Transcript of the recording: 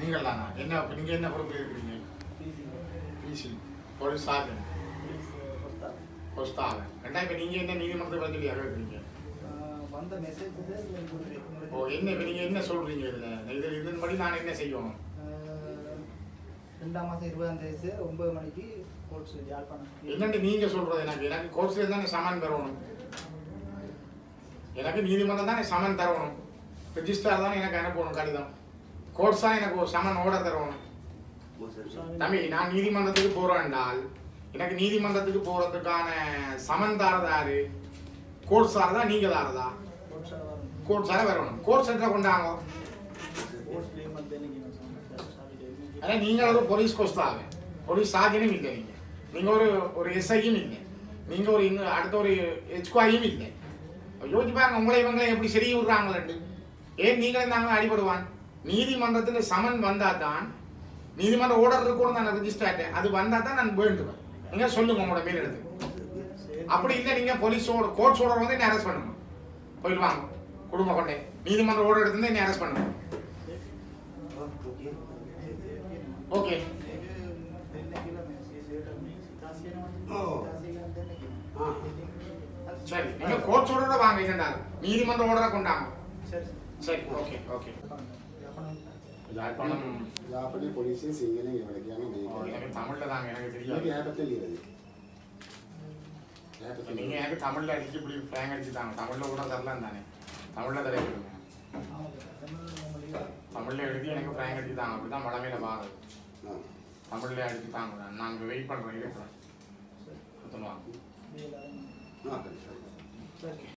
நீங்கள் தானா என்ன அப்ப நீங்க என்ன பொறுப்பில் இருக்கிறீங்க பிசி போலீஸ் சார்ஜன் கொஸ்தாவன் ரெண்டா இப்போ நீங்கள் என்ன நீதிமன்றத்தை பற்றி இருக்கிறீங்க வந்த மெசேஜ் ஓ என்ன இப்போ நீங்கள் என்ன சொல்கிறீங்க இதில் இதில் இதன்படி நான் என்ன செய்யணும் ரெண்டாம் மாதம் இருபதாம் தேதி ஒன்பது மணிக்கு கோர்ட்ஸ் யாழ்ப்பாணம் என்னன்னு நீங்க சொல்றது எனக்கு எனக்கு கோர்ட்ஸ்ல தானே சமன் தரணும் எனக்கு நீதிமன்றம் தானே சமன் தரணும் ரிஜிஸ்டார் தானே எனக்கு அனுப்பணும் கடிதம் கோர்ட்ஸ் தான் எனக்கு ஒரு சமன் ஓட தரணும் தம்பி நான் நீதிமன்றத்துக்கு போறேன் என்றால் எனக்கு நீதிமன்றத்துக்கு போறதுக்கான சமன் தாரதாரு கோர்ட் சாரதா நீங்க தாரதா கோர்ட்ஸ் வரும் கோர்ட் சார வரணும் கோர்ட் சென்டரை கொண்டாங்க கோர்ட்ஸ்லேயும் வந்து ஆனா நீங்க ஒரு போலீஸ் கொஸ்தாவே போலீஸ் சார்ஜனும் இல்லை நீங்க நீங்க ஒரு ஒரு எஸ்ஐயும் இல்லை நீங்க ஒரு இன்னும் அடுத்த ஒரு எச்குவாயும் இல்லை யோசிச்சு பாருங்க உங்களை இவங்களை எப்படி சரி விடுறாங்களே ஏன் நீங்களே நாங்களும் அடிபடுவான் நீதிமன்றத்தில் சமன் வந்தா தான் நீதிமன்ற ஓர்டர் இருக்கணும் நான் ரிஜிஸ்டர்ட் அது வந்தா தான் நான் வேண்டுவேன் நீங்க சொல்லுங்க உங்களோட மேல் எடுத்து அப்படி இல்லை நீங்க போலீஸோட கோர்ட்ஸ் ஓர்டர் வந்து என்ன அரெஸ்ட் பண்ணுங்க போயிட்டு வாங்க குடும்ப கொண்டே நீதிமன்ற ஓர்டர் எடுத்து என்ன அரெஸ்ட் பண்ணுங்க ஓகே சரி நீங்க கோர்ட்ஸ் ஓர்டரை வாங்க என்னடா நீதிமன்ற ஓர்டரை கொண்டாங்க சரி சரி ஓகே ஓகே யாழ்ப்பாணம் යාපනය පොලිසිය සිංහලෙන් එවට කියන ஓ, මේක எனக்கு தமிழ்ல தாங்க எனக்கு මේක தெரியாது ඈපතේ ලියවද இப்ப நீங்க எனக்கு தமிழ்ல அடிச்சு இப்படி ஃபிளாங் அடிச்சுட்டாங்க தமிழ்ல கூட தரலாம் தானே தமிழ்ல தடவை கொடுங்க தமிழ்ல எழுதி எனக்கு ஃபிளாங் அடிச்சுட்டாங்க அப்படிதான் வளமையில பாரு தமிழ்ல அடிச்சுட்டாங்க நாங்க வெயிட் பண்றோம் இருக்கிறோம் சொல்லுவாங்க ආ